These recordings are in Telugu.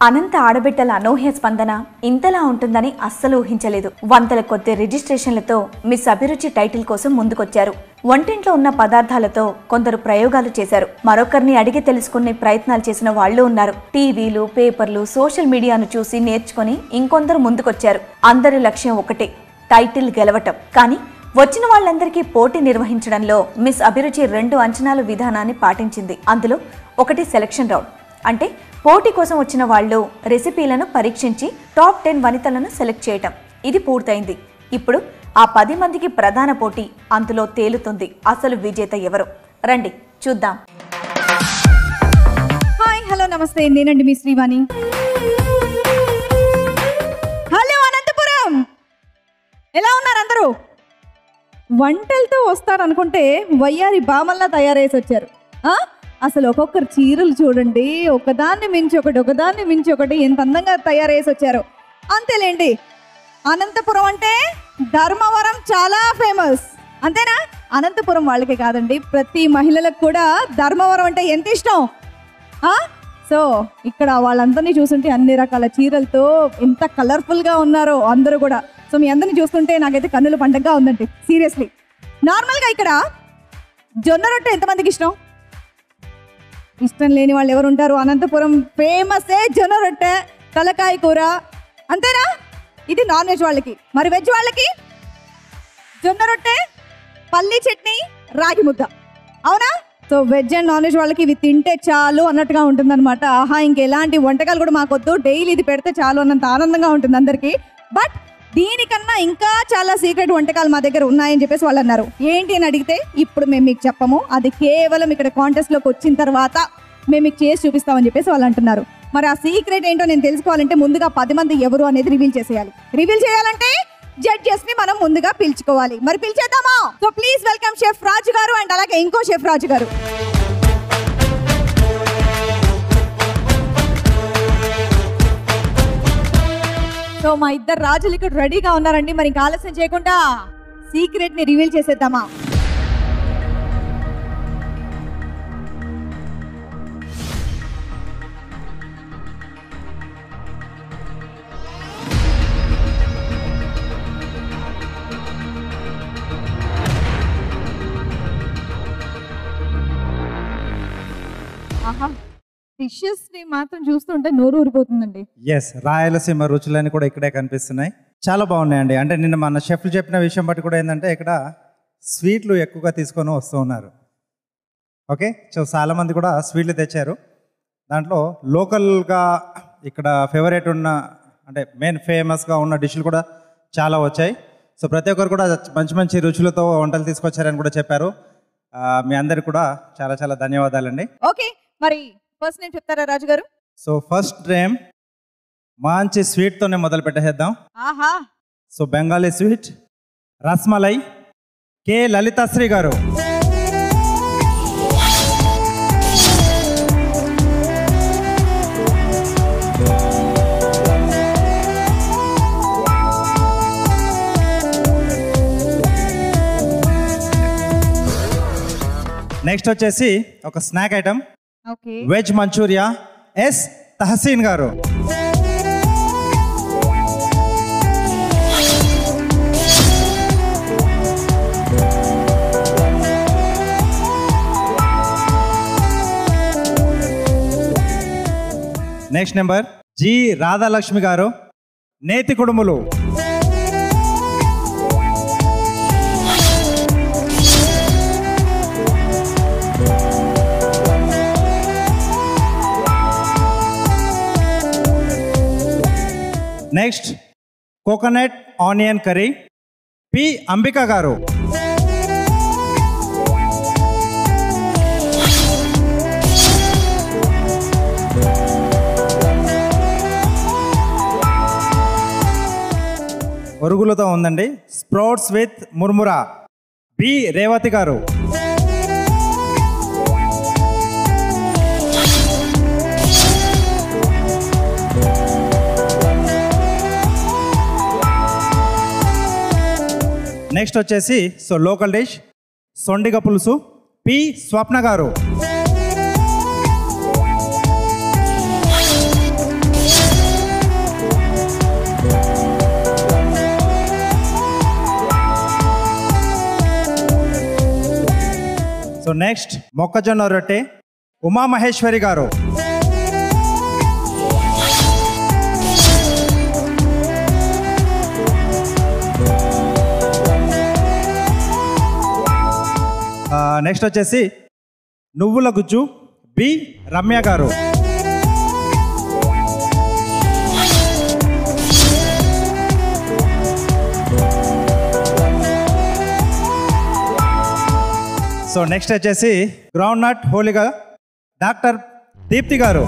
అనంత ఆడబిడ్డల అనూహ్య స్పందన ఇంతలా ఉంటుందని అస్సలు ఊహించలేదు వందల కొద్ది రిజిస్ట్రేషన్లతో మిస్ అభిరుచి టైటిల్ కోసం ముందుకొచ్చారు వంటింట్లో ఉన్న పదార్థాలతో కొందరు ప్రయోగాలు చేశారు మరొకరిని అడిగి తెలుసుకునే ప్రయత్నాలు చేసిన వాళ్ళు ఉన్నారు టీవీలు పేపర్లు సోషల్ మీడియాను చూసి నేర్చుకొని ఇంకొందరు ముందుకొచ్చారు అందరి లక్ష్యం ఒకటే టైటిల్ గెలవటం కానీ వచ్చిన వాళ్ళందరికీ పోటీ నిర్వహించడంలో మిస్ అభిరుచి రెండు అంచనాల విధానాన్ని పాటించింది అందులో ఒకటి సెలక్షన్ రౌండ్ అంటే పోటీ కోసం వచ్చిన వాళ్ళు రెసిపీలను పరీక్షించి టాప్ టెన్ వనితలను సెలెక్ట్ చేయటం ఇది పూర్తయింది ఇప్పుడు ఆ పది మందికి ప్రధాన పోటీ అందులో తేలుతుంది అసలు విజేత ఎవరు రండి చూద్దాం హాయ్ హలో నమస్తే నేనండి మీ శ్రీవాణి హలో అనంతపురం ఎలా ఉన్నారు అందరూ వంటలతో వస్తారనుకుంటే వయ్యారి బామల్లా తయారేసి వచ్చారు ఆ? అసలు ఒక్కొక్కరు చీరలు చూడండి ఒకదాన్ని మించి ఒకటి ఒకదాన్ని మించి ఒకటి ఎంత అందంగా తయారేసి వచ్చారు అంతేలేండి అనంతపురం అంటే ధర్మవరం చాలా ఫేమస్ అంతేనా అనంతపురం వాళ్ళకే కాదండి ప్రతి మహిళలకు కూడా ధర్మవరం అంటే ఎంత ఇష్టం ఆ? సో ఇక్కడ వాళ్ళందరినీ చూస్తుంటే అన్ని రకాల చీరలతో ఎంత కలర్ఫుల్గా ఉన్నారో అందరూ కూడా సో మీ అందరిని చూస్తుంటే నాకైతే కన్నుల పండగగా ఉందండి సీరియస్లీ నార్మల్గా ఇక్కడ జొన్న రొట్టె ఎంతమందికి ఇష్టం ఇష్టం లేని వాళ్ళు ఎవరు ఉంటారు అనంతపురం ఫేమసే జొన్న రొట్టె తలకాయ కూర అంతేనా ఇది నాన్ వెజ్ వాళ్ళకి మరి వెజ్ వాళ్ళకి జొన్న రొట్టె పల్లి చట్నీ రాగి ముద్ద అవునా so veg and non veg వాళ్ళకి ఇవి తింటే చాలు అన్నట్టుగా ఉంటుందన్నమాట ఆహా ఇంకెలాంటి వంటకాలు కూడా మాకొద్దు డైలీ ఇది పెడితే చాలు అన్నంత ఆనందంగా ఉంటుంది అందరికీ బట్ దీనికన్నా ఇంకా చాలా సీక్రెట్ వంటకాలు మా దగ్గర ఉన్నాయని చెప్పేసి వాళ్ళు అన్నారు ఏంటి అని అడిగితే ఇప్పుడు మేము మీకు చెప్పము అది కేవలం ఇక్కడ కాంటెస్ట్లోకి వచ్చిన తర్వాత మేము మీకు చేసి చూపిస్తామని చెప్పేసి వాళ్ళు అంటున్నారు మరి ఆ సీక్రెట్ ఏంటో నేను తెలుసుకోవాలంటే ముందుగా పది మంది ఎవరు అనేది రివీల్ చేసేయాలి రివీల్ చేయాలంటే జడ్జెస్ ని మనం ముందుగా పిలుచుకోవాలి మరి పిలిచేద్దామా so please welcome chef Raju garu and అలాగే ఇంకో షెఫ్ రాజు గారు సో మా ఇద్దరు రాజులు ఇక్కడ రెడీగా ఉన్నారండి మరి ఇంకా ఆలస్యం చేయకుండా సీక్రెట్ ని రివీల్ చేసేద్దామా ఆహా డిషెస్ ని మాత్రం చూస్తుంటే నోరు ఊరిపోతుందండి ఎస్ రాయలసీమ రుచులని కూడా ఇక్కడే కనిపిస్తున్నాయి చాలా బాగున్నాయండి అంటే నిన్న మన షెఫ్లు చెప్పిన విషయం బట్టి కూడా ఏంటంటే ఇక్కడ స్వీట్లు ఎక్కువగా తీసుకొని వస్తూ ఉన్నారు ఓకే సో చాలా మంది కూడా స్వీట్లు తెచ్చారు దాంట్లో లోకల్గా ఇక్కడ ఫేవరెట్ ఉన్న అంటే మెయిన్ ఫేమస్గా ఉన్న డిష్లు కూడా చాలా వచ్చాయి సో ప్రతి ఒక్కరు కూడా మంచి మంచి రుచులతో వంటలు తీసుకొచ్చారని కూడా చెప్పారు ఆ, మీ అందరికి కూడా చాలా చాలా ధన్యవాదాలండి ఓకే మరి ఫస్ట్ నేను చెప్తారా రాజు గారు సో ఫస్ట్ టైం మంచి స్వీట్తోనే మొదలు పెట్టేద్దాం ఆహా so Bengali sweet rasmalai K Lalithasri garu next వచ్చేసి ఒక snack item okay veg manchuria S Tahseen garu next number G Radhalakshmi garu నేతి కుడుములు next coconut onion curry P Ambika garu ఒరుగులతో ఉందండి sprouts with murmura B Revathi garu next వచ్చేసి సో లోకల్ డిష్ సొండిగ పులుసు పి స్వప్న గారు నెక్స్ట్ మొక్కజొన్న రొట్టె ఉమామహేశ్వరి గారు నెక్స్ట్ వచ్చేసి నువ్వుల గుజ్జు B Ramya garu so next వచ్చేసి గ్రౌండ్ నట్ హోలీగా doctor Deepthi garu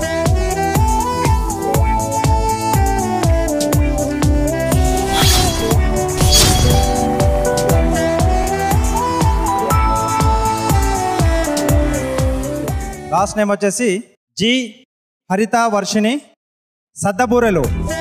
last name వచ్చేసి జి హరిత వర్షిణి సద్దబూరెలు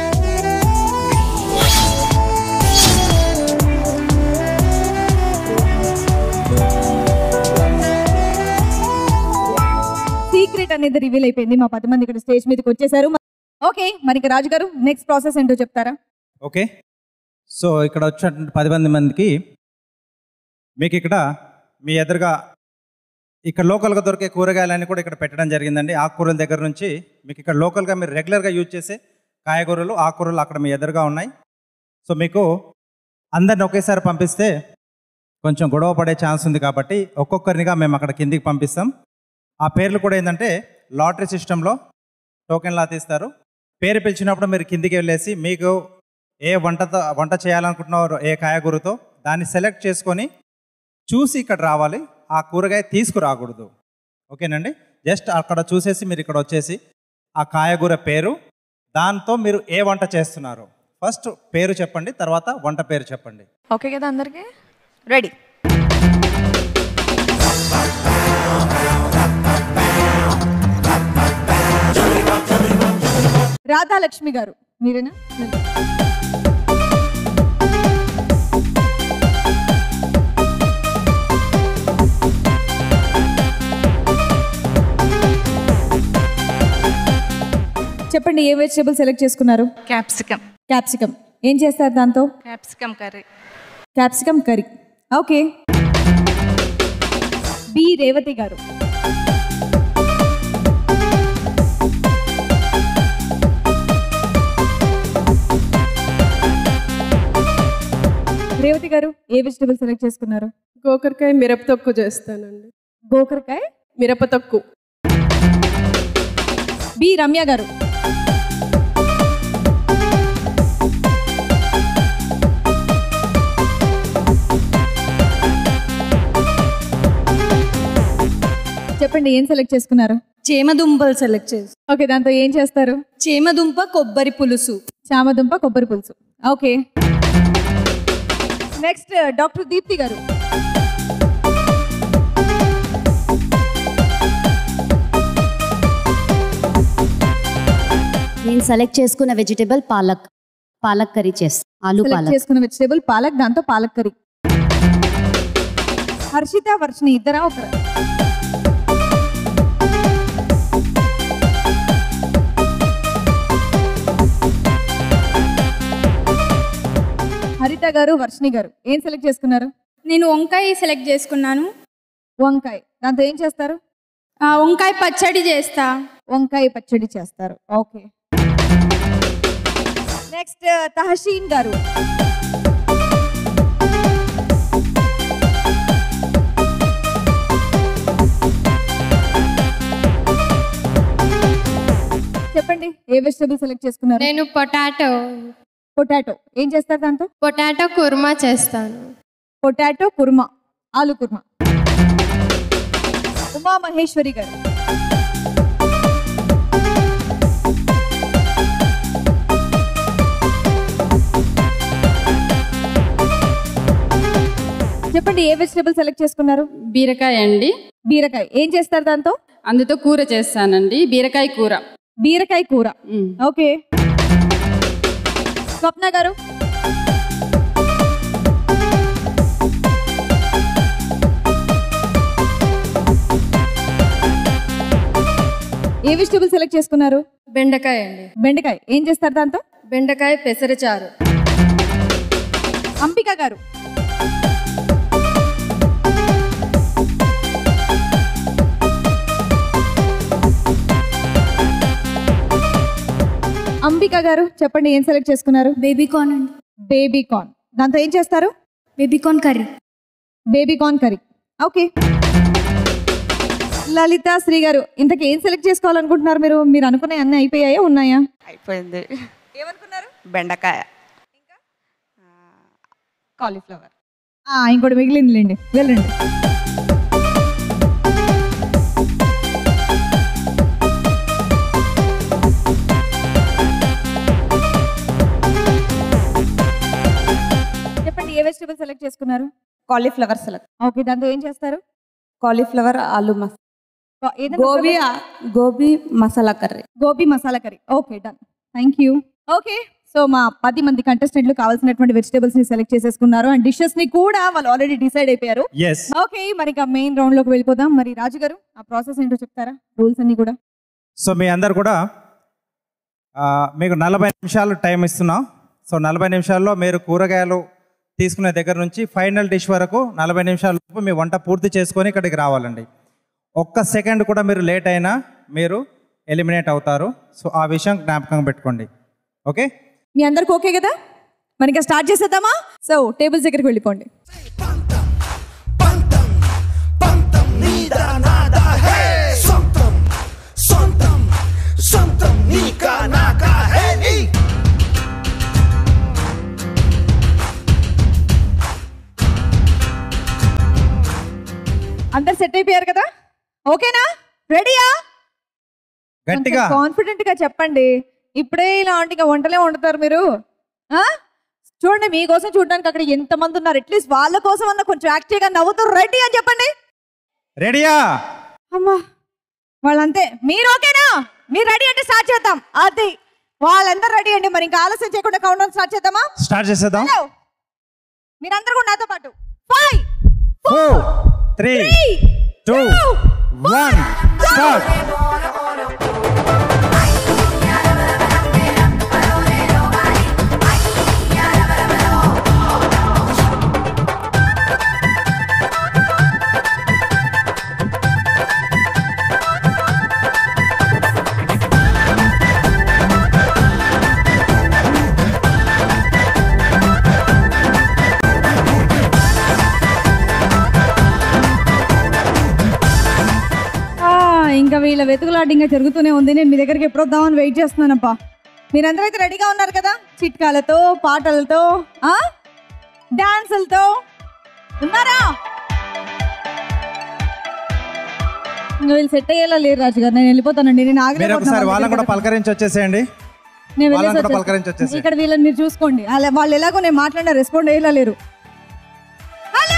సీక్రెట్ అనేది రివీల్ అయిపోయింది మా పది మంది ఇక్కడ స్టేజ్ మీదకి వచ్చేసారు ఓకే మరి ఇక రాజు గారు నెక్స్ట్ ప్రాసెస్ ఏంటో చెప్తారా ఓకే సో ఇక్కడ వచ్చినటువంటి పది మంది మందికి మీకు ఇక్కడ మీ ఎదురుగా ఇక్కడ లోకల్గా దొరికే కూరగాయలన్నీ కూడా ఇక్కడ పెట్టడం జరిగిందండి ఆకుకూరల దగ్గర నుంచి మీకు ఇక్కడ లోకల్గా మీరు రెగ్యులర్గా యూజ్ చేసే కాయగూరలు ఆకుకూరలు అక్కడ మీ ఎదురుగా ఉన్నాయి సో మీకు అందరిని ఒకేసారి పంపిస్తే కొంచెం గొడవ పడే ఛాన్స్ ఉంది కాబట్టి ఒక్కొక్కరినిగా మేము అక్కడ కిందికి పంపిస్తాం ఆ పేర్లు కూడా ఏంటంటే లాటరీ సిస్టంలో టోకెన్లా తీస్తారు పేరు పిలిచినప్పుడు మీరు కిందికి వెళ్ళేసి మీకు ఏ వంటతో వంట చేయాలనుకుంటున్నారో ఏ కాయగూరతో దాన్ని సెలెక్ట్ చేసుకొని చూసి ఇక్కడ రావాలి ఆ కూరగాయ తీసుకురాకూడదు ఓకేనండి జస్ట్ అక్కడ చూసేసి మీరు ఇక్కడ వచ్చేసి ఆ కాయగూర పేరు దాంతో మీరు ఏ వంట చేస్తున్నారు ఫస్ట్ పేరు చెప్పండి తర్వాత వంట పేరు చెప్పండి ఓకే కదా అందరికీ రెడీ రాధాలక్ష్మి గారు మీరేనా చెప్పండి ఏ వెజిటేబుల్ సెలెక్ట్ చేసుకున్నారు క్యాప్సికమ్ క్యాప్సికమ్ ఏం చేస్తారు దాంతో capsicum curry capsicum curry okay B Revathi garu Revathi గారు ఏ వెజిటేబుల్ సెలెక్ట్ చేసుకున్నారు గోకరకాయ మిరప తొక్కు చేస్తానండి గోకరకాయ మిరప తొక్కు బి రమ్య గారు చెప్పండి ఏం సెలెక్ట్ చేసుకున్నారు చేమదుంపలు సెలెక్ట్ చేసి ఓకే దాంతో ఏం చేస్తారు చేమదుంప కొబ్బరి పులుసు చామదుంప కొబ్బరి పులుసు ఓకే నెక్స్ట్ డాక్టర్ దీప్తి గారు నేను సెలెక్ట్ చేసుకున్న వెజిటేబుల్ పాలక్ పాలక్ కర్రీ చేస్తాను ఆలు సెలెక్ట్ పాలక్ చేసుకున్న వెజిటేబుల్ పాలక్ దాంతో పాలక్ కర్రీ హర్షిత వర్షిని ఇద్దరా ఒకరు హరిత గారు వర్షిని గారు ఏం సెలెక్ట్ చేసుకున్నారు నేను వంకాయ సెలెక్ట్ చేసుకున్నాను వంకాయ దాంతో ఏం చేస్తారు ఆ, వంకాయ పచ్చడి చేస్తా వంకాయ పచ్చడి చేస్తారు ఓకే నెక్స్ట్ తహషీన్ గారు చెప్పండి ఏ వెజిటబుల్ సెలెక్ట్ చేసుకున్నారు నేను పొటాటో పొటాటో ఏం చేస్తారు దాంతో పొటాటో కుర్మా చేస్తాను పొటాటో కుర్మా ఆలు కుర్మా ఉమా మహేశ్వరి గారు చెప్పండి ఏ వెజిటబుల్ సెలెక్ట్ చేసుకున్నారు బీరకాయ అండి బీరకాయ ఏం చేస్తారు దాంతో అందుతో కూర చేస్తానండి బీరకాయ కూర బీరకాయ కూర మ్. ఓకే స్వప్న గారు ఏ వెజిటబుల్ సెలెక్ట్ చేసుకున్నారు బెండకాయ అండి బెండకాయ ఏం చేస్తారు దాంతో బెండకాయ పెసరచారు అంబిక గారు అంబిక గారు చెప్పండి ఏం సెలెక్ట్ చేసుకున్నారు బేబీ కార్న్ అండి బేబీ కార్న్ దాంతో ఏం చేస్తారు baby corn curry baby corn curry okay Lalitha Sri garu ఇంతకీ ఏం సెలెక్ట్ చేసుకోవాలనుకుంటున్నారు మీరు మీరు అనుకునే అన్నీ అయిపోయాయా ఉన్నాయా అయిపోయింది ఏమనుకున్నారు బెండకాయ కాలీఫ్లవర్ ఆ, ఇంకోటి మిగిలిందిలేండి వెళ్ళండి చెప్పండి ఏ వెజిటబుల్ సెలెక్ట్ చేసుకున్నారు కాలీఫ్లవర్ సెలెక్ట్ ఓకే దాంతో ఏం చేస్తారు కాలీఫ్లవర్ ఆలు మసాలా గో- ఏదైనా గోబీ ఒక- gobi masala curry gobi masala curry okay done thank you okay so మా పది మంది కంటెస్టెంట్లు కావాల్సినటువంటి వెజిటేబుల్స్ ని సెలెక్ట్ చేసేసుకున్నారు అండ్ డిషెస్ ని కూడా వాళ్ళు ఆల్రెడీ డిసైడ్ అయిపోయారు ఎస్ ఓకే మరి ఇక మెయిన్ రౌండ్ లోకి వెళ్ళిపోదాం మరి రాజు గారు ఆ ప్రాసెస్ ఏంటో చెప్తారా రూల్స్ అన్ని కూడా సో మీ అందరు కూడా ఆ, మీకు నలభై నిమిషాలు టైం ఇస్తున్నాం సో నలభై నిమిషాల్లో మీరు కూరగాయలు తీసుకునే దగ్గర నుంచి ఫైనల్ డిష్ వరకు నలభై నిమిషాల లోపు మీ వంట పూర్తి చేసుకొని ఇక్కడికి రావాలండి ఒక్క సెకండ్ కూడా మీరు లేట్ అయినా మీరు ఎలిమినేట్ అవుతారు సో ఆ విషయం జ్ఞాపకం పెట్టుకోండి ఓకే మీ అందరికి ఓకే కదా మరి ఇంకా స్టార్ట్ చేసేద్దామా సో టేబుల్స్ దగ్గరికి వెళ్ళిపోండి అందరు సెట్ అయిపోయారు కదా ఓకేనా రెడీయా గట్టిగా కాన్ఫిడెంట్ గా చెప్పండి ఇప్పుడే ఇలాంటి వంటలే వండుతారు మీరు ఆ? చూడండి మీకోసం చూడడానికి అక్కడ ఎంత మంది ఉన్నారు అట్లీస్ట్ వాళ్ళ కోసం అన్న కొంచెం యాక్టివ్ గా నవ్వుతూ రెడీ అని చెప్పండి రెడీయా అమ్మా వాళ్ళంతే మీరు ఓకేనా మీరు రెడీ అంటే స్టార్ట్ చేద్దాం అది వాళ్ళందరూ రెడీ అండి మరి ఇంకా ఆలస్యం చేయకుండా కౌంట్ డౌన్ స్టార్ట్ చేద్దామా స్టార్ట్ చేసేద్దాం హలో మీరందరూ కూడా నాతో పాటు five four three two one start ఆ, ఇంకా వీళ్ళ వెతుకులాట ఇంకా జరుగుతూనే ఉంది నేను మీ దగ్గరికి ఎప్పుడు వద్దామని వెయిట్ చేస్తున్నానప్పా మీరందరూ అయితే రెడీగా ఉన్నారు కదా చిట్కాలతో పాటలతో ఆ డాన్సులతో ఉన్నారా ఇంకా వీళ్ళు సెట్ అయ్యేలా లేరు రాజు గారు నేను వెళ్ళిపోతానండి నేను మీరు ఒకసారి ఆగలేకపోతున్నాను వాళ్ళని కూడా పలకరించి వచ్చేసేయండి నేను వాళ్ళని వెళ్ళేసి కూడా పలకరించి వచ్చేస్తాను. వచ్చేసేయండి. ఇక్కడ వీళ్ళని మీరు చూసుకోండి అలా వాళ్ళు ఎలాగో నేను మాట్లాడినా రెస్పాండ్ అయ్యేలా లేరు హలో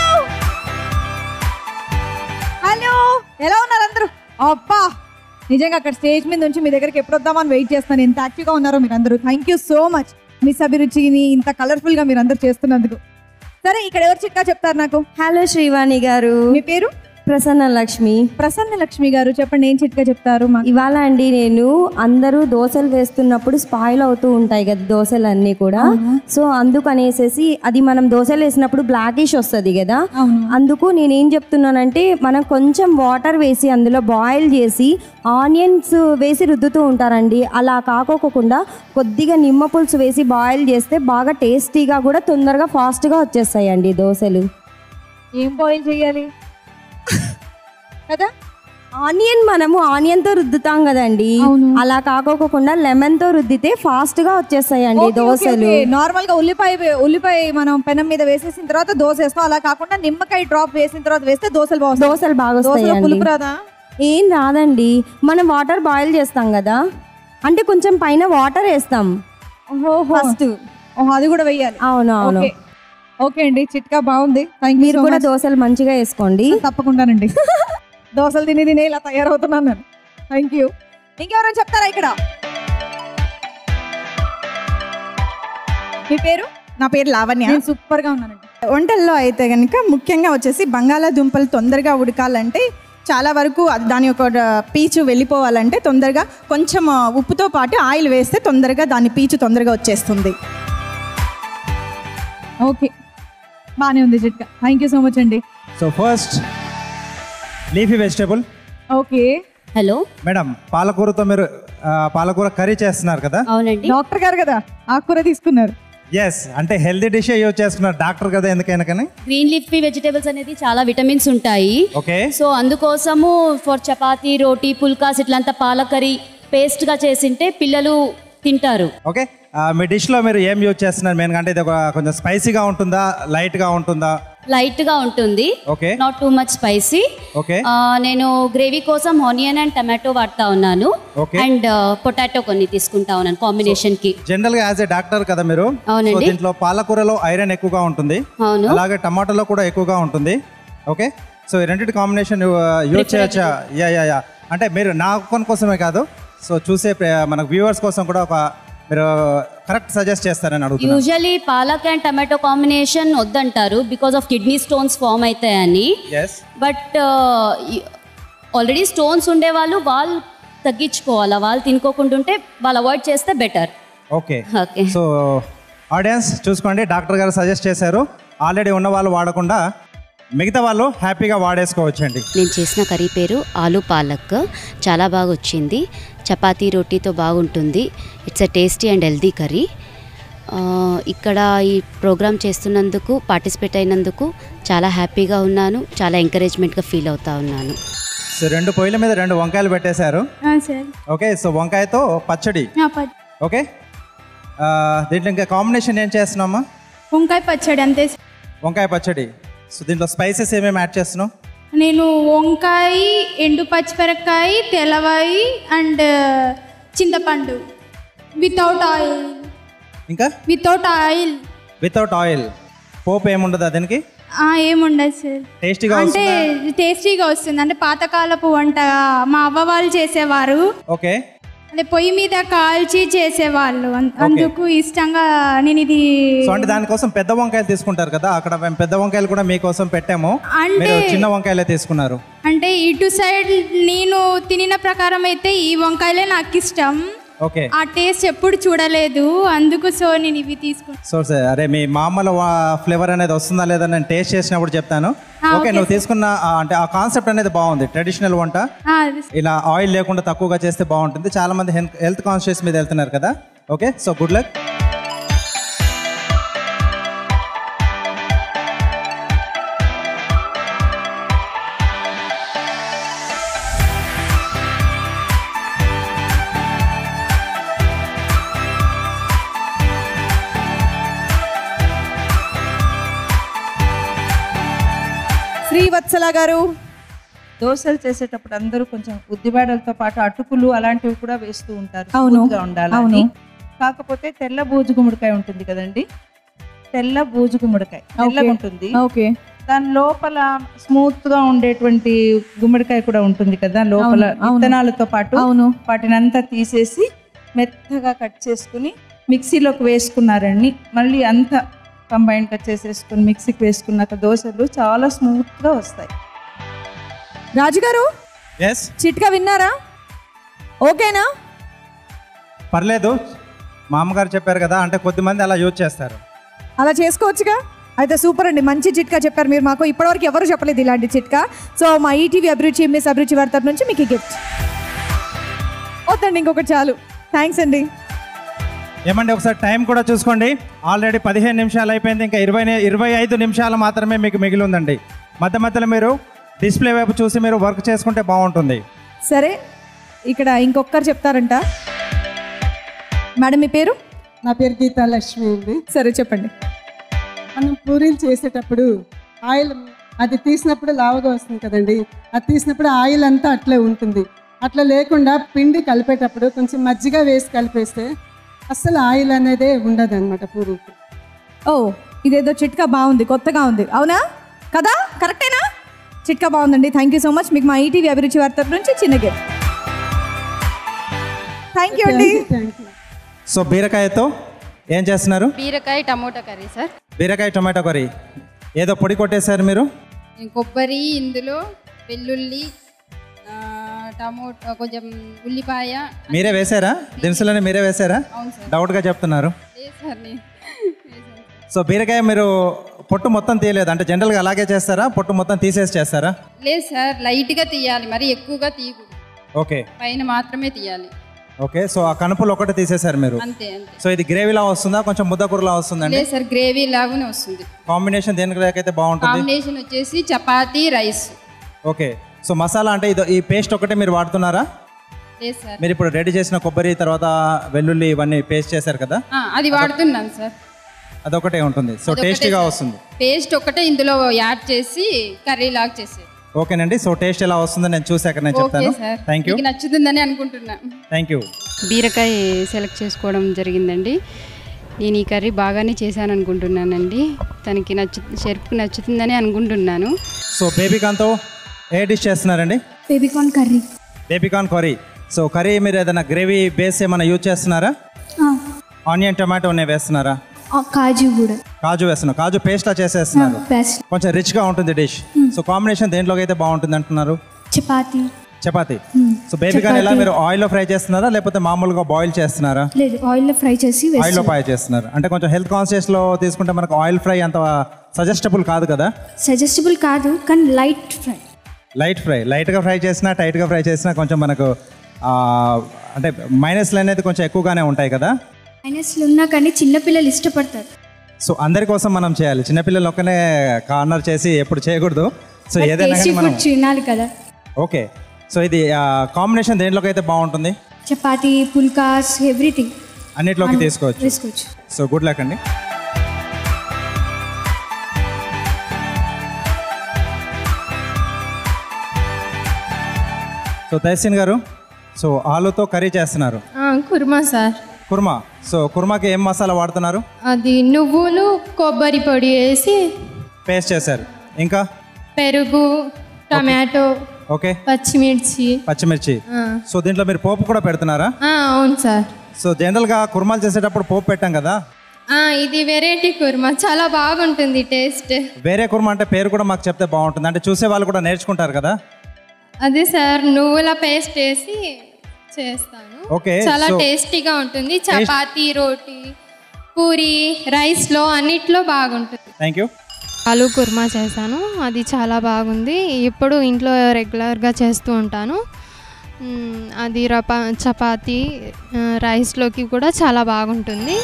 హలో ఎలా ఉన్నారు అందరూ అబ్బా నిజంగా అక్కడ స్టేజ్ మీద నుంచి మీ దగ్గరికి ఎప్పుడు వద్దామని వెయిట్ చేస్తాను ఎంత యాక్టివ్గా ఉన్నారో మీరు అందరూ thank you so much miss అభిరుచిని ఇంత కలర్ఫుల్గా మీరు అందరూ చేస్తున్నందుకు సరే ఇక్కడ ఎవరు చిట్కా చెప్తారు నాకు హలో శ్రీవాణి గారు మీ పేరు ప్రసన్న లక్ష్మి ప్రసన్న లక్ష్మి గారు చెప్పండి ఏం చిట్కా చెప్తారు మాకు ఇవాళ అండి నేను అందరూ దోశలు వేస్తున్నప్పుడు స్పాయిల్ అవుతూ ఉంటాయి కదా దోశలు అన్నీ కూడా సో అందుకనేసేసి అది మనం దోశలు వేసినప్పుడు బ్లాకిష్ వస్తుంది కదా అవును అందుకు నేనేం చెప్తున్నానంటే మనం కొంచెం వాటర్ వేసి అందులో బాయిల్ చేసి ఆనియన్స్ వేసి రుద్దుతూ ఉంటారండి అలా కాకోకుండా కొద్దిగా నిమ్మ పులుసు వేసి బాయిల్ చేస్తే బాగా టేస్టీగా కూడా తొందరగా ఫాస్ట్గా వచ్చేస్తాయండి దోశలు ఏం బాయిల్ చేయాలి కదా ఆనియన్ మనము ఆనియన్ తో రుద్దుతాం కదండి అవును. అలా కాకోకుండా లెమన్ తో రుద్దితే ఫాస్ట్ గా వచ్చేస్తాయండి దోశలు నార్మల్ గా ఉల్లిపాయ వే- ఉల్లిపాయ మనం పెనం మీద వేసేసిన తర్వాత దోశ వేస్తాం అలా కాకుండా నిమ్మకాయ డ్రాప్ వేసిన తర్వాత వేస్తే దోశలు బాగుంటాయి దోశలు బాగా దోశలో వస్తాయండి పులుపు రాదా ఏం రాదండి మనం వాటర్ బాయిల్ చేస్తాం కదా అంటే కొంచెం పైన వాటర్ వేస్తాం ఫస్ట్ ఓహో అది కూడా వెయ్యాలి అవును అవును ఓకే ఓకే అండి చిట్కా బాగుంది థ్యాంక్ మీరు కూడా దోశలు మంచిగా వేసుకోండి తప్పకుండానండి దోశలు తిని తిని ఇలా తయారవుతున్నాను నేను థ్యాంక్ యూ ఇంకెవరైనా చెప్తారా ఇక్కడ మీ పేరు నా పేరు లావణ్య నేను సూపర్ గా ఉన్నానండి వంటల్లో అయితే కనుక ముఖ్యంగా వచ్చేసి బంగాళాదుంపలు తొందరగా ఉడకాలంటే చాలా వరకు అది- దాని యొక్క పీచు వెళ్ళిపోవాలంటే తొందరగా కొంచెం ఆ, ఉప్పుతో పాటు ఆయిల్ వేస్తే తొందరగా దాని పీచు తొందరగా వచ్చేస్తుంది ఓకే బాగానే ఉంది చిట్కా థ్యాంక్ యూ సో మచ్ అండి so first leafy vegetable okay hello madam పాలకూరతో మీరు ఆ, పాలకూర కర్రీ చేస్తున్నారు కదా అవునండి డాక్టర్ గారు కదా ఆకుకూర తీసుకున్నారు ఎస్ అంటే హెల్దీ డిష్ యూజ్ చేస్తున్నారు డాక్టర్ కదా ఎందుకైనా కానీ గ్రీన్ లీఫీ వెజిటేబుల్స్ అనేది చాలా విటమిన్స్ ఉంటాయి ఓకే సో అందుకోసము ఫర్ చపాతీ రోటీ పుల్కాస్ ఇట్లంతా పాలకరీ పేస్ట్గా చేసింటే పిల్లలు తింటారు ఓకే ఆ, మీ డిష్లో మీరు ఏం యూజ్ చేస్తున్నారు మెయిన్గా అంటే ఇది ఒక కొంచెం స్పైసీగా ఉంటుందా లైట్గా ఉంటుందా లైట్గా ఉంటుంది okay not too much spicy okay నేను గ్రేవీ కోసం ఆనియన్ అండ్ టమాటో వాడుతా ఉన్నాను Okay. అండ్ పొటాటో కొన్ని తీసుకుంటా ఉన్నాను కాంబినేషన్ కి జనరల్ గా యాజ్ ఏ డాక్టర్ కదా మీరు అవునండి. సో దీంట్లో పాలకూరలో ఐరన్ ఎక్కువగా ఉంటుంది అవును. అలాగే టమాటాలో కూడా ఎక్కువగా ఉంటుంది ఓకే సో ఈ రెండింటి కాంబినేషన్ యూజ్ చేయొచ్చా యా యా యా అంటే మీరు నా ఒక్కని కోసమే కాదు సో చూసే ప్రే- మన వ్యూవర్స్ కోసం కూడా ఒక మీరు కరెక్ట్ సజెస్ట్ చేస్తారని అడుగుతున్నాను usually palak and tomato combination వద్దంటారు because of kidney stones form అవుతాయని ఎస్ బట్ ఆల్రెడీ స్టోన్స్ ఉండేవాళ్ళు వాళ్ళు తగ్గించుకోవాలా వాళ్ళు తినుకోకుండా ఉంటే వాళ్ళు అవాయిడ్ చేస్తే better okay okay so audience చూసుకోండి డాక్టర్ గారు సజెస్ట్ చేశారు ఆల్రెడీ ఉన్న వాళ్ళు వాడకుండా మిగతా వాళ్ళు హ్యాపీగా వాడేసుకోవచ్చండి నేను చేసిన కర్రీ పేరు ఆలు పాలక్ చాలా బాగా వచ్చింది చపాతీ రోటీతో బాగుంటుంది it's a tasty and healthy curry ఇక్కడ ఈ ప్రోగ్రామ్ చేస్తున్నందుకు పార్టిసిపేట్ అయినందుకు చాలా హ్యాపీగా ఉన్నాను చాలా ఎంకరేజ్మెంట్గా ఫీల్ అవుతా ఉన్నాను సో రెండు పొయ్యిల మీద రెండు వంకాయలు పెట్టేశారు సార్ ఓకే సో వంకాయతో పచ్చడి ఓకే ఆ, దీంట్లో ఇంకా కాంబినేషన్ ఏం చేస్తున్నామా వంకాయ పచ్చడి అంతే సార్. వంకాయ పచ్చడి సో దీంట్లో స్పైసెస్ ఏమేమి యాడ్ చేస్తున్నావు నేను వంకాయ ఎండు పచ్చిమిరపకాయ తెల్లవాయి అండ్ చింతపండు వితౌట్ ఆయిల్ ఇంకా వితౌట్ ఆయిల్ వితౌట్ ఆయిల్ పోపు ఏముండదు దీనికి ఏముండదు సార్ టేస్టీగా అంటే వస్తుందా టేస్టీగా వస్తుంది అంటే పాతకాలపు వంట మా అవ్వ వాళ్ళు చేసేవారు ఓకే అదే పొయ్యి మీద కాల్చి చేసేవాళ్ళు అం- అందుకు ఇష్టంగా నేను ఇది సో అంటే దానికోసం పెద్ద వంకాయలు తీసుకుంటారు కదా అక్కడ మేము పెద్ద వంకాయలు కూడా మీకోసం పెట్టాము అంటే- మీరు చిన్న వంకాయలే తీసుకున్నారు అంటే ఇటు సైడ్ నేను తినిన ప్రకారం అయితే ఈ వంకాయలే నాకు ఇష్టం ఓకే ఆ టేస్ట్ ఎప్పుడు చూడలేదు అందుకు సో నేను ఇవి తీసుకున్నాను సో సార్ అరే మీ మామూలు ఫ్లేవర్ అనేది వస్తుందా లేదా నేను టేస్ట్ చేసినప్పుడు చెప్తాను ఆ, ఓకే ఓకే నువ్వు తీసుకున్న ఆ, అంటే ఆ కాన్సెప్ట్ అనేది బాగుంది ట్రెడిషనల్ వంట ఇలా ఆయిల్ లేకుండా తక్కువగా చేస్తే బాగుంటుంది చాలా మంది హెల్త్ కాన్షియస్ మీద వెళ్తున్నారు కదా okay so good luck Srivatsala గారు దోశలు చేసేటప్పుడు అందరూ కొంచెం ఉద్దిబేడలతో పాటు అటుకులు అలాంటివి కూడా వేస్తూ ఉంటారు అవును, smooth గా ఉండాలని అవును. కాకపోతే తెల్ల బూజు గుమ్మడికాయ ఉంటుంది కదండి తెల్ల బూజు గుమ్మడికాయ తెల్లగా ఉంటుంది ఓకే దాని లోపల స్మూత్ గా ఉండేటువంటి గుమ్మడికాయ కూడా ఉంటుంది కదా లోపల అవును, అవును. విత్తనాలతో పాటు అవును. వాటిని అంతా తీసేసి మెత్తగా కట్ చేసుకుని మిక్సీలోకి వేసుకున్నారండి మళ్ళీ అంతా కంబైన్గా చేసేసుకుని మిక్సీకి వేసుకున్నాక దోశలు చాలా స్మూత్గా వస్తాయి రాజుగారు ఎస్ చిట్కా విన్నారా ఓకేనా పర్లేదు మా అమ్మగారు చెప్పారు కదా అంటే కొద్దిమంది అలా యూజ్ చేస్తారు అలా చేసుకోవచ్చుగా అయితే సూపర్ అండి మంచి చిట్కా చెప్పారు మీరు మాకు ఇప్పటివరకు ఎవరు చెప్పలేదు ఇలాంటి చిట్కా సో మా ఈటీవీ అభిరుచి మిస్ అభిరుచి వారి తరపు నుంచి మీకు గిఫ్ట్ వద్దండి ఇంకొకటి చాలు థ్యాంక్స్ అండి ఏమండి ఒకసారి టైం కూడా చూసుకోండి ఆల్రెడీ పదిహేను నిమిషాలు అయిపోయింది ఇంకా ఇరవై ని- ఇరవై ఐదు నిమిషాలు మాత్రమే మీకు మిగిలి ఉందండి మధ్య మధ్యలో మీరు డిస్ప్లే వైపు చూసి మీరు వర్క్ చేసుకుంటే బాగుంటుంది సరే ఇక్కడ ఇంకొకరు చెప్తారంట మేడం మీ పేరు నా పేరు గీతా లక్ష్మి అండి సరే చెప్పండి మనం పూరీలు చేసేటప్పుడు ఆయిల్ అది తీసినప్పుడు లావుగా వస్తుంది కదండి అది తీసినప్పుడు ఆయిల్ అంతా అట్లే ఉంటుంది అట్లా లేకుండా పిండి కలిపేటప్పుడు కొంచెం మజ్జిగ వేసి కలిపేస్తే అస్సలు ఆయిల్ అనేదే ఉండదు అనమాట పూరీకి ఓ ఇదేదో చిట్కా బాగుంది కొత్తగా ఉంది అవునా కదా కరెక్టేనా చిట్కా బాగుందండి థ్యాంక్ యూ సో మచ్ మీకు మా ఈటీవీ అభిరుచి వారి తరపు నుంచి చిన్న గిఫ్ట్ థ్యాంక్ యూ అండి సో బీరకాయతో ఏం చేస్తున్నారు బీరకాయ టమోటా కర్రీ సార్ బీరకాయ టొమాటో కర్రీ ఏదో పొడి కొట్టేశారు మీరు కొబ్బరి ఇందులో వెల్లుల్లి ఆ, టమోటా కొంచెం ఉల్లిపాయ మీరే వేశారా దినుసులని మీరే వేశారా అవును సార్. డౌట్గా చెప్తున్నారు లేదు సార్ నేను సో బీరకాయ మీరు పొట్టు మొత్తం తీయలేదు అంటే జనరల్గా అలాగే చేస్తారా పొట్టు మొత్తం తీసేసి చేస్తారా లేదు సార్ లైట్గా తీయాలి మరి ఎక్కువగా తీయకూడదు ఓకే పైన మాత్రమే తీయాలి ఓకే సో ఆ కనుపులు ఒకటి తీసేశారు మీరు అంతే అంతే సో ఇది గ్రేవీలా వస్తుందా కొంచెం ముద్దకూరలా వస్తుందండి లేదు సార్ గ్రేవీ లాగానే వస్తుంది కాంబినేషన్ దేనికైతే బాగుంటుంది కాంబినేషన్ వచ్చేసి chapati rice okay so masala అంటే ఇది ఈ పేస్ట్ ఒకటే మీరు వాడుతున్నారా లేదు సార్ మీరు ఇప్పుడు రెడీ చేసిన కొబ్బరి తర్వాత వెల్లుల్లి ఇవన్నీ పేస్ట్ చేశారు కదా ఆ, అది వాడుతున్నాను సార్ అదొకటే ఉంటుంది సో అదొకటే టేస్టీగా సార్. వస్తుంది పేస్ట్ ఒకటే ఇందులో యాడ్ చేసి కర్రీ లాగా చేసేది ఓకేనండి సో టేస్ట్ ఎలా వస్తుందో నేను చూసాక నేను ఓకే చెప్తాను సార్ థ్యాంక్ యూ మీకు నచ్చుతుందని అనుకుంటున్నా థ్యాంక్ యూ బీరకాయ సెలెక్ట్ చేసుకోవడం జరిగిందండి నేను ఈ కర్రీ బాగానే చేశాను అనుకుంటున్నానండి తనకి నచ్చు షెర్ఫ్కి నచ్చుతుందని అనుకుంటున్నాను సో బేబీకాన్తో ఏ డిష్ చేస్తున్నారండి baby corn curry baby corn curry so curry మీరు ఏదైనా గ్రేవీ బేస్ ఏమైనా యూజ్ చేస్తున్నారా ఆనియన్ టమాటో ఉన్నాయి వేస్తున్నారా కాజు కూడా కాజు వేస్తున్నారు కాజు పేస్ట్లా చేసేస్తున్నారు బెస్ట్ కొంచెం రిచ్గా ఉంటుంది డిష్ సో కాంబినేషన్ దేంట్లోకి అయితే బాగుంటుంది అంటున్నారు చపాతి చపాతి సో బేబీకాన్ ఎలా మీరు ఆయిల్లో ఫ్రై చేస్తున్నారా లేకపోతే మామూలుగా బాయిల్ చేస్తున్నారా లేదు ఆయిల్లో ఫ్రై చేసి ఆయిల్లో ఫ్రై చేస్తున్నారు అంటే కొంచెం హెల్త్ కాన్షియస్లో తీసుకుంటే మనకు ఆయిల్ ఫ్రై అంత సజెస్టబుల్ కాదు కదా సజెస్టబుల్ కాదు కానీ లైట్ ఫ్రై లైట్ ఫ్రై లైట్గా ఫ్రై చేసినా టైట్గా ఫ్రై చేసినా కొంచెం మనకు ఆ, అంటే మైనస్లు అనేది కొంచెం ఎక్కువగానే ఉంటాయి కదా మైనస్లు ఉన్నా కానీ చిన్నపిల్లలు ఇష్టపడతారు సో అందరి కోసం మనం చేయాలి చిన్నపిల్లలు ఒక్కనే కార్నర్ చేసి ఎప్పుడు చేయకూడదు సో ఏదైనా టేస్టీ కానీ మనం ఫుడ్ తినాలి కదా ఓకే సో ఇది కాంబినేషన్ దేంట్లోకి అయితే బాగుంటుంది చపాతి పుల్కాస్ ఎవ్రీథింగ్ అన్నిట్లోకి తీసుకోవచ్చు తీసుకోవచ్చు సో గుడ్ లక్ అండి సో తహసీన్ గారు సో ఆలుతో కర్రీ చేస్తున్నారు కుర్మా సార్ కుర్మా సో కుర్మాకి ఏం మసాలా వాడుతున్నారు అది నువ్వులు కొబ్బరి పొడి వేసి పేస్ట్ చేశారు ఇంకా పెరుగు టమాటో ఓకే పచ్చిమిర్చి పచ్చిమిర్చి ఆ. సో దీంట్లో మీరు పోపు కూడా పెడుతున్నారా ఆ, అవును సార్ సో జనరల్గా కుర్మాలు చేసేటప్పుడు పోపు పెట్టాం కదా ఆ, ఇది వెరైటీ కుర్మా చాలా బాగుంటుంది టేస్ట్ వేరే కుర్మా అంటే పేరు కూడా మాకు చెప్తే బాగుంటుంది అంటే చూసే వాళ్ళు కూడా నేర్చుకుంటారు కదా అదే సార్ నువ్వుల పేస్ట్ వేసి చేస్తాను ఓకే చాలా సో టేస్టీగా ఉంటుంది చపాతీ రోటీ పూరి రైస్లో అన్నిట్లో బాగుంటుంది థ్యాంక్ యూ ఆలు కుర్మా చేశాను అది చాలా బాగుంది ఇప్పుడు ఇంట్లో రెగ్యులర్గా చేస్తూ ఉంటాను మ్, అది రప చపాతి ఆ, రైస్లోకి కూడా చాలా బాగుంటుంది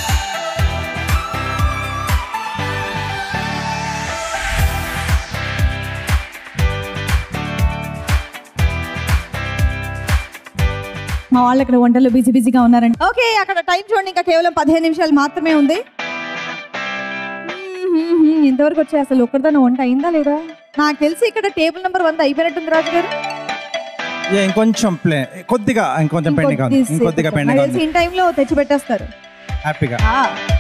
మా వాళ్ళు ఇక్కడ వంటలు బిజీ బిజీగా ఉన్నారండి ఓకే అక్కడ టైం చూడండి ఇంకా కేవలం పదిహేను నిమిషాలు మాత్రమే ఉంది మ్మ్, మ్మ్, ఇంతవరకు వచ్చే అసలు ఒక్కరిదాని వంట అయిందా లేదా నాకు తెలిసి ఇక్కడ టేబుల్ నెంబర్ వంద అయిపోయినట్టుంది రాజు గారు ఏ, ఇంకొంచెం ప్లే కొద్దిగా ఇంకొంచెం పెండింగ్ ఉంది ఇంకొద్దిసేపు. ఇంకొద్దిగా నాకు పెండింగ్ తెలిసి ఉంది ఇన్ టైంలో తెచ్చి పెట్టేస్తారు హ్యాపీగా ఆ,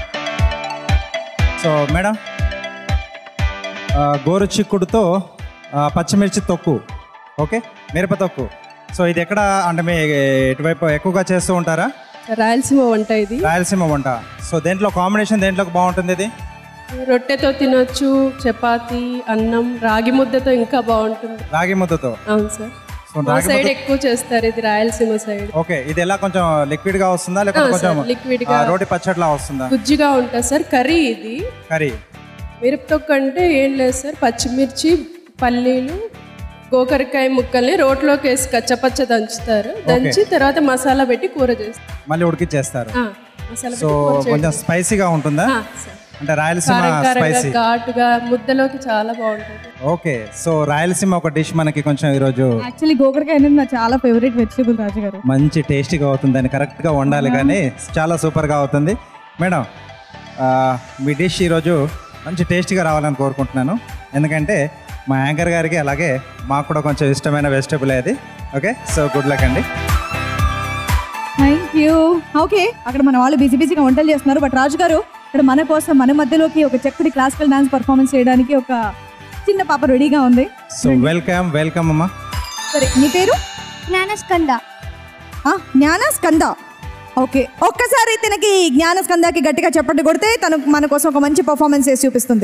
సో మేడం ఆ, గోరు చిక్కుడుతో ఆ, పచ్చిమిర్చి తొక్కు ఓకే మిరప తొక్కు సో ఇది ఎక్కడ అంటే మీ ఇటువైపు ఎక్కువగా చేస్తూ ఉంటారా రాయలసీమ వంట ఇది రాయలసీమ వంట సో దేంట్లో కాంబినేషన్ దేంట్లోకి బాగుంటుంది ఇది రొట్టెతో తినొచ్చు చపాతి అన్నం రాగి ముద్దతో ఇంకా బాగుంటుంది రాగి ముద్దతో అవును సార్ సో మా రాగి సైడ్ ముద్ద ఎక్కువ చేస్తారు ఇది రాయలసీమ సైడ్ ఓకే ఇది ఎలా కొంచెం లిక్విడ్ గా వస్తుందా లేకపోతే ఆ, కొంచెం సార్, liquid గా. ఆ, రోటి పచ్చడిలా వస్తుందా గుజ్జుగా ఉంటుంది సార్ కర్రీ ఇది కర్రీ మిరపతొక్కు అంటే ఏం లేదు సార్ పచ్చిమిర్చి పల్లీలు గోకరకాయ ముక్కల్ని రోట్లోకి వేసి కచ్చపచ్చ దంచుతారు దంచి తర్వాత మసాలా పెట్టి కూర చేస్తారు మళ్ళీ ఉడికిచ్చేస్తారు ఆ, మసాలా సో పెట్టి కూర కొంచెం చేయడం. స్పైసీగా ఉంటుందా ఆ, సార్. అంటే రాయలసీమ కారం కారంగా స్పైసీ ఘాటుగా ముద్దలోకి చాలా బాగుంటుంది ఓకే సో రాయలసీమ ఒక డిష్ మనకి కొంచెం ఈరోజు యాక్చువల్లీ గోకరకాయ అనేది నా చాలా ఫేవరెట్ వెజిటబుల్ రాజు గారు మంచి టేస్టీగా అవుతుంది దాన్ని కరెక్ట్గా వండాలి కానీ చాలా సూపర్గా అవుతుంది మేడం ఆ, మీ డిష్ ఈరోజు మంచి టేస్టీగా రావాలని కోరుకుంటున్నాను ఎందుకంటే మా యాంకర్ గారికి అలాగే మాకు కూడా కొంచెం ఇష్టమైన వెజిటబుల్ అది ఓకే సో గుడ్ లక్ అండి థ్యాంక్ యూ ఓకే అక్కడ మన వాళ్ళు బిజీ బిజీగా వంటలు చేస్తున్నారు బట్ రాజు గారు ఇక్కడ మన కోసం మన మధ్యలోకి ఒక చక్కటి క్లాసికల్ డాన్స్ పర్ఫార్మెన్స్ చేయడానికి ఒక చిన్న పాప రెడీగా ఉంది సో వెల్కమ్ వెల్కమ్ అమ్మా సరే నీ పేరు జ్ఞానస్కంద జ్ఞాన స్కంద ఓకే ఒక్కసారి తనకి జ్ఞాన స్కందాకి గట్టిగా చెప్పండి కొడితే తను మన కోసం ఒక మంచి పర్ఫార్మెన్స్ చేసి చూపిస్తుంది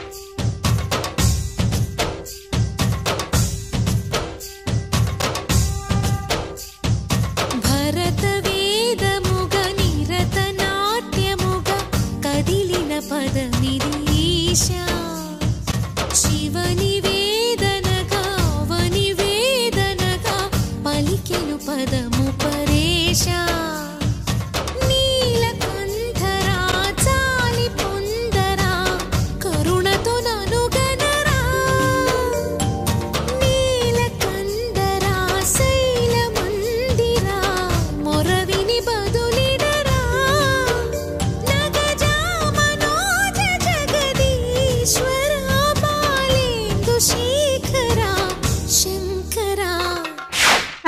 భరతవేదముగ నిరతనాట్యముగ కదిలిన పదమిది ఈశా శివ నివేదనగా అవనివేదనగా పలికే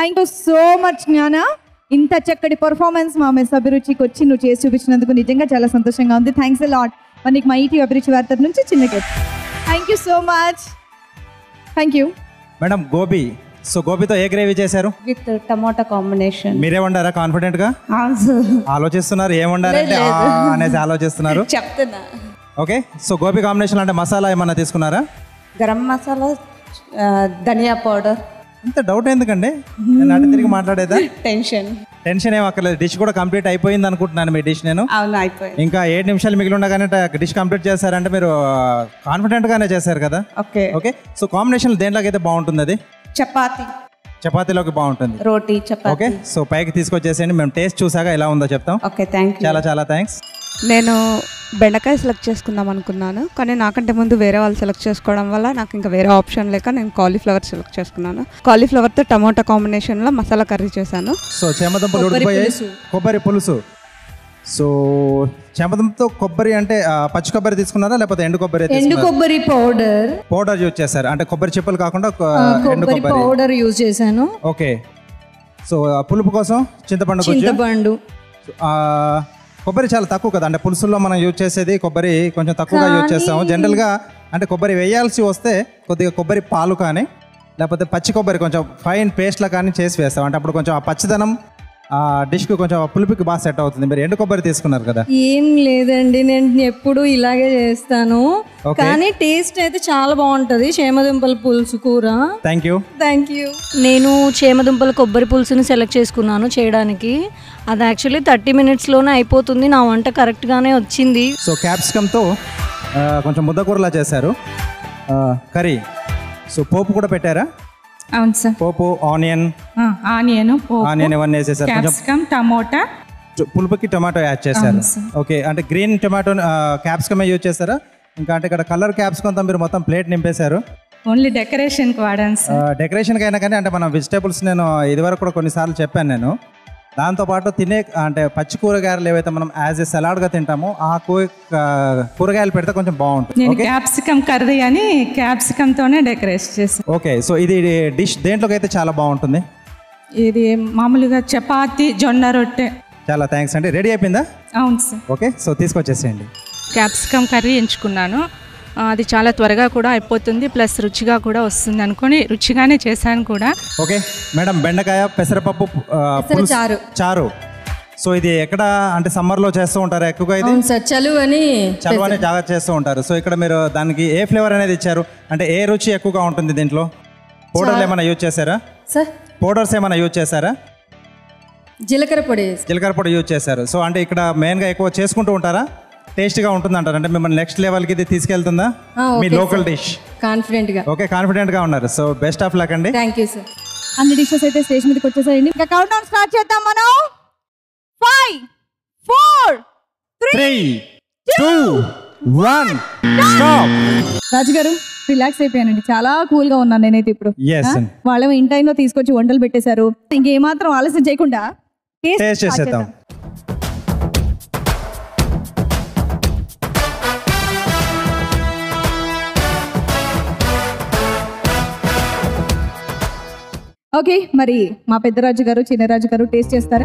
థ్యాంక్ యూ సో మచ్ జ్ఞాన ఇంత చక్కటి పర్ఫార్మెన్స్ మా మిస్ అభిరుచికి వచ్చి నువ్వు చేసి చూపించినందుకు నిజంగా చాలా సంతోషంగా ఉంది థ్యాంక్స్ లాట్ మరి నీకు మా ఈటీ అభిరుచి వార్త నుంచి చిన్న gift thank you so much thank you madam gobi so గోబీతో ఏ గ్రేవీ చేశారు విత్ టమాటా కాంబినేషన్ మీరే వండారా కాన్ఫిడెంట్ గా ఆలోచిస్తున్నారు ఏం వండారంటే లేదు, లేదు. "ఆ" అనేసి ఆలోచిస్తున్నారు చెప్తున్నా ఓకే సో గోబీ కాంబినేషన్ అంటే మసాలా ఏమన్నా తీసుకున్నారా గరం మసాలా ఆ, ధనియా పౌడర్ ఇంత డౌట్ ఎందుకండి నేను అటు తిరిగి మాట్లాడేదా టెన్షన్ టెన్షన్ ఏం అక్కర్లేదు డిష్ కూడా కంప్లీట్ అయిపోయింది అనుకుంటున్నాను మీ డిష్ నేను అవును అయిపోయింది ఇంకా ఏడు నిమిషాలు మిగిలి ఉండగానే డిష్ కంప్లీట్ చేశారంటే మీరు కాన్ఫిడెంట్ గానే చేశారు కదా ఓకే ఓకే సో కాంబినేషన్ దేంట్లోకి అయితే బాగుంటుంది అది చపాతి చపాతీలోకి బాగుంటుంది రోటీ చపాతి ఓకే సో పైకి తీసుకొచ్చేసేయండి మేము టేస్ట్ చూసాక ఎలా ఉందో చెప్తాం ఓకే థ్యాంక్ యూ చాలా చాలా థ్యాంక్స్ నేను బెండకాయ సెలెక్ట్ చేసుకుందాం అనుకున్నాను కానీ నాకంటే ముందు వేరే వాళ్ళు సెలెక్ట్ చేసుకోవడం వల్ల నాకు ఇంకా వేరే ఆప్షన్ లేక నేను కాలీఫ్లవర్ సెలెక్ట్ చేసుకున్నాను కాలీఫ్లవర్తో టమాటా కాంబినేషన్లో మసాలా కర్రీ చేశాను సో చేమదుంపలు కొబ్బరి ఉడికిపోయాయి పులుసు. కొబ్బరి పులుసు సో చేమదుంపతో కొబ్బరి అంటే ఆ, పచ్చి కొబ్బరి తీసుకున్నారా లేకపోతే ఎండు కొబ్బరి ఎండు తీసుకున్నారా? కొబ్బరి పౌడర్ పౌడర్ యూజ్ చేశారు అంటే కొబ్బరి చిప్పలు కాకుండా కొ- ఆ, ఎండు కొబ్బరి కొబ్బరి పౌడర్ యూజ్ చేశాను ఓకే సో ఆ పులుపు కోసం చింతపండు గుజ్జు చింతపండు ఆ, కొబ్బరి చాలా తక్కువ కదా అంటే పులుసుల్లో మనం యూజ్ చేసేది కొబ్బరి కొంచెం తక్కువగా యూజ్ కానీ- చేస్తాము జనరల్గా అంటే కొబ్బరి వేయాల్సి వస్తే కొద్దిగా కొబ్బరి పాలు కానీ లేకపోతే పచ్చి కొబ్బరి కొంచెం ఫైన్ పేస్ట్లా కానీ చేసి వేస్తాం అంటే అప్పుడు కొంచెం ఆ పచ్చిదనం ఆ డిష్కి కొంచెం ఆ పులుపుకి బాగా సెట్ అవుతుంది మీరు ఎండు కొబ్బరి తీసుకున్నారు కదా ఏం లేదండి నేను ఎప్పుడు ఇలాగే చేస్తాను Okay. కానీ టేస్ట్ అయితే చాలా బాగుంటది చేమదుంపల పులుసు కూర థ్యాంక్ యూ థ్యాంక్ యూ నేను చేమదుంపల కొబ్బరి పులుసుని సెలెక్ట్ చేసుకున్నాను చేయడానికి అది యాక్చువల్లీ థర్టీ మినిట్స్లోనే అయిపోతుంది నా వంట కరెక్ట్గానే వచ్చింది సో క్యాప్సికమ్తో ఆ, కొంచెం ముద్దకూరలా చేశారు ఆ, కర్రీ సో పోపు కూడా పెట్టారా అవును సార్ పోపు ఆనియన్ ఆనియన్ ఆనియన్ ఇవన్నీ వేసేసారు కొంచెం క్యాప్సికమ్ టమోటా పులుపుకి టమాటో యాడ్ చేశారు అవును సార్. ఓకే అంటే గ్రీన్ టమాటో క్యాప్సికమ్ యూజ్ చేస్తారా ఇంకా అంటే ఇక్కడ కలర్ క్యాప్సికమ్తో మీరు మొత్తం ప్లేట్ నింపేశారు ఓన్లీ డెకరేషన్కి వాడాను సార్ డెకరేషన్కి అయినా కానీ అంటే మనం వెజిటేబుల్స్ నేను ఇదివరకు కూడా కొన్నిసార్లు చెప్పాను నేను దాంతోపాటు తినే అంటే పచ్చి కూరగాయలు ఏవైతే మనం యాజ్ ఎ సలాడ్గా తింటామో ఆ కూ- ఆ, కూరగాయలు పెడితే కొంచెం బాగుంటుంది నేను ఓకే క్యాప్సికమ్ కర్రీ అని క్యాప్సికమ్ తోనే డెకరేట్ చేశాను ఓకే సో ఇది డిష్ దేంట్లోకి అయితే చాలా బాగుంటుంది ఇది మామూలుగా చపాతి జొన్న రొట్టె చాలా థ్యాంక్స్ అండి రెడీ అయిపోయిందా అవును సార్ ఓకే సో తీసుకొచ్చేసేయండి క్యాప్సికమ్ కర్రీ ఎంచుకున్నాను ఆ, అది చాలా త్వరగా కూడా అయిపోతుంది ప్లస్ రుచిగా కూడా వస్తుంది అనుకొని రుచిగానే చేశాను కూడా ఓకే మేడం బెండకాయ పెసరపప్పు ఆ, పులుసు- చారు. చారు సో ఇది ఎక్కడ అంటే సమ్మర్లో చేస్తూ ఉంటారా ఎక్కువగా ఇది అవును సార్ చలువ అని చలవాని జాగ్రత్త చేస్తూ ఉంటారు సో ఇక్కడ మీరు దానికి ఏ ఫ్లేవర్ అనేది ఇచ్చారు అంటే ఏ రుచి ఎక్కువగా ఉంటుంది దీంట్లో పౌడర్లు చా- ఏమైనా యూజ్ చేశారా సార్ పౌడర్స్ ఏమైనా యూజ్ చేశారా జీలకర్ర పొడి జీలకర్ర పొడి యూజ్ చేశారు సో అంటే ఇక్కడ మెయిన్గా ఎక్కువ చేసుకుంటూ ఉంటారా టేస్ట్గా ఉంటుంది అంటారు అంటే మిమ్మల్ని నెక్స్ట్ లెవెల్కి ఇది తీసుకెళ్తుందా ఆ, మీ ఓకే లోకల్ సార్. డిష్ కాన్ఫిడెంట్గా ఓకే కాన్ఫిడెంట్గా ఉన్నారు సో బెస్ట్ ఆఫ్ లక్ అండి థ్యాంక్ యూ సార్ అన్ని డిషెస్ అయితే స్టేజ్ మీదకి వచ్చేసాయండి ఇంకా కౌంట్ డౌన్ స్టార్ట్ చేద్దాం మనం five four three two one stop Raju గారు రిలాక్స్ అయిపోయానండి చాలా కూల్ గా ఉన్నాను నేనైతే ఇప్పుడు Yes, ఆ? అండి. వాళ్ళేమో ఇన్ టైంలో తీసుకొచ్చి వంటలు పెట్టేశారు ఇంకేమాత్రం ఆలస్యం చేయకుండా taste టేస్ట్ start చేసేద్దాం చేద్దాం. ఓకే మరి మా పెద్దరాజు గారు చిన్నరాజు గారు టేస్ట్ చేస్తారా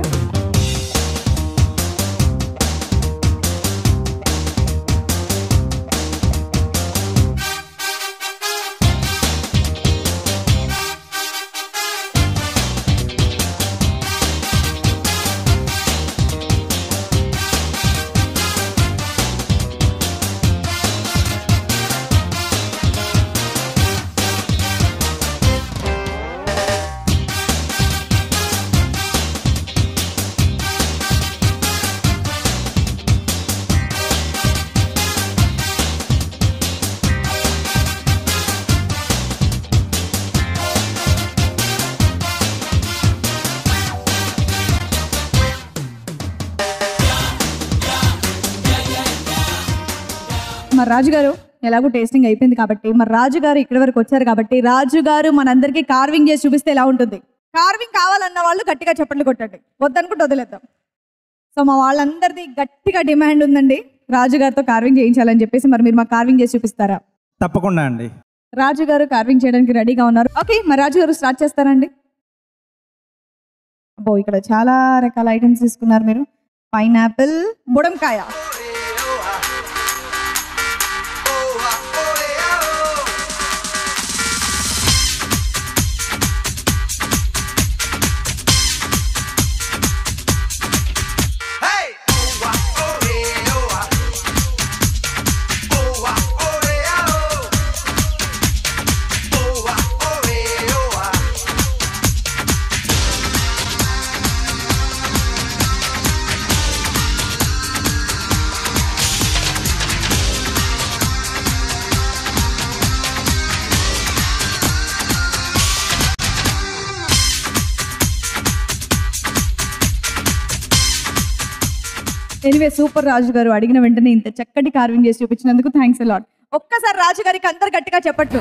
మరి రాజు గారు ఎలాగో టేస్టింగ్ అయిపోయింది కాబట్టి మరి రాజు గారు ఇక్కడి వరకు వచ్చారు కాబట్టి రాజు గారు మనందరికీ కార్వింగ్ చేసి చూపిస్తే ఎలా ఉంటుంది కార్వింగ్ కావాలన్న వాళ్ళు గట్టిగా చప్పట్లు కొట్టండి వద్దనుకుంటే వదిలేద్దాం సో మా వాళ్ళందరిది గట్టిగా డిమాండ్ ఉందండి రాజు గారితో కార్వింగ్ చేయించాలని చెప్పేసి మరి మీరు మా కార్వింగ్ చేసి చూపిస్తారా తప్పకుండా అండి రాజు గారు కార్వింగ్ చేయడానికి రెడీగా ఉన్నారు ఓకే మరి రాజు గారు స్టార్ట్ చేస్తారండి అబ్బో ఇక్కడ చాలా రకాల ఐటమ్స్ తీసుకున్నారు మీరు పైనాపిల్ బుడంకాయ ఎనివే సూపర్ రాజు గారు అడిగిన వెంటనే ఇంత చక్కటి కార్వింగ్ చేసి చూపించినందుకు థ్యాంక్స్ అలాట్ ఒక్కసారి రాజు గారికి అందరు గట్టిగా చెప్పట్టు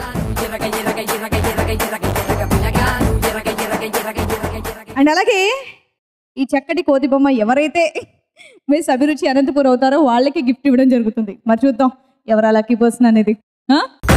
అండ్ అలాగే ఈ చక్కటి కోతి బొమ్మ ఎవరైతే మిస్ అభిరుచి అనంతపూర్ అవుతారో వాళ్ళకి గిఫ్ట్ ఇవ్వడం జరుగుతుంది మరి చూద్దాం ఎవరా లక్కీ పర్సన్ అనేది ఆ?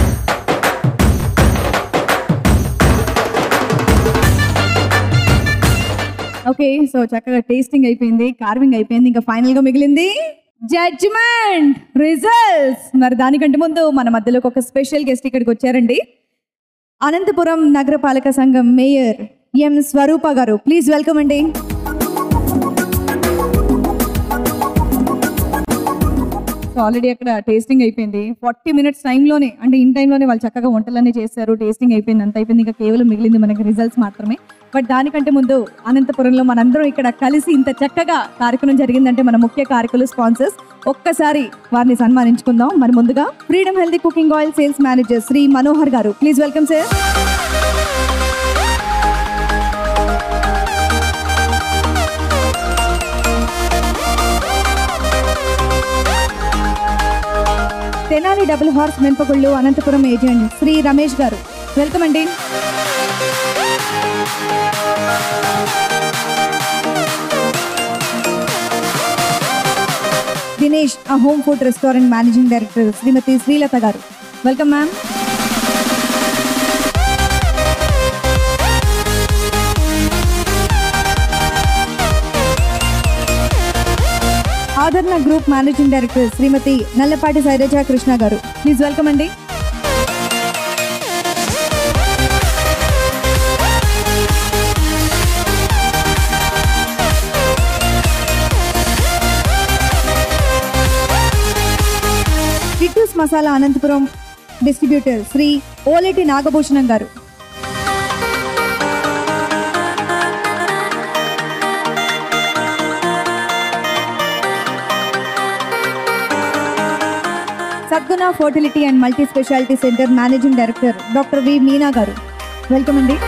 ఓకే సో చక్కగా టేస్టింగ్ అయిపోయింది కార్వింగ్ అయిపోయింది ఇంకా ఫైనల్ గా మిగిలింది జడ్జ్మెంట్ రిజల్ట్స్ మరి దానికంటే ముందు మన మధ్యలోకి ఒక స్పెషల్ గెస్ట్ ఇక్కడికి వచ్చారండి అనంతపురం నగరపాలక సంఘం మేయర్ ఎం స్వరూప గారు ప్లీజ్ వెల్కమ్ అండి సో ఆల్రెడీ అక్కడ టేస్టింగ్ అయిపోయింది ఫార్టీ మినిట్స్ టైంలోనే అంటే ఇన్ టైంలోనే వాళ్ళు చక్కగా వంటలన్నీ చేశారు టేస్టింగ్ అయిపోయింది అంత అయిపోయింది ఇంకా కేవలం మిగిలింది మనకి రిజల్ట్స్ మాత్రమే బట్ దానికంటే ముందు అనంతపురంలో మనందరం ఇక్కడ కలిసి ఇంత చక్కగా కార్యక్రమం జరిగిందంటే మన ముఖ్య కార్యకులు స్పాన్సర్స్ ఒక్కసారి వారిని సన్మానించుకుందాం మరి ముందుగా freedom healthy cooking oil sales manager Shri Manohar గారు please welcome sir Tenali double horse మెంపగుళ్ళు అనంతపురం ఏజెంట్ శ్రీ రమేష్ గారు వెల్కమ్ అండి దినేష్ ఆ home food restaurant managing director Shrimati Srilatha గారు welcome ma'am Aadarana group managing director Shrimati Nallapati Sailaja Krishna గారు ప్లీజ్ వెల్కమ్ అండి కిట్టూస్ మసాలా అనంతపురం డిస్ట్రిబ్యూటర్ శ్రీ ఓలేటి నాగభూషణం గారు Sadguna fertility and multi speciality centre managing director doctor V Meena గారు వెల్కమ్ అండి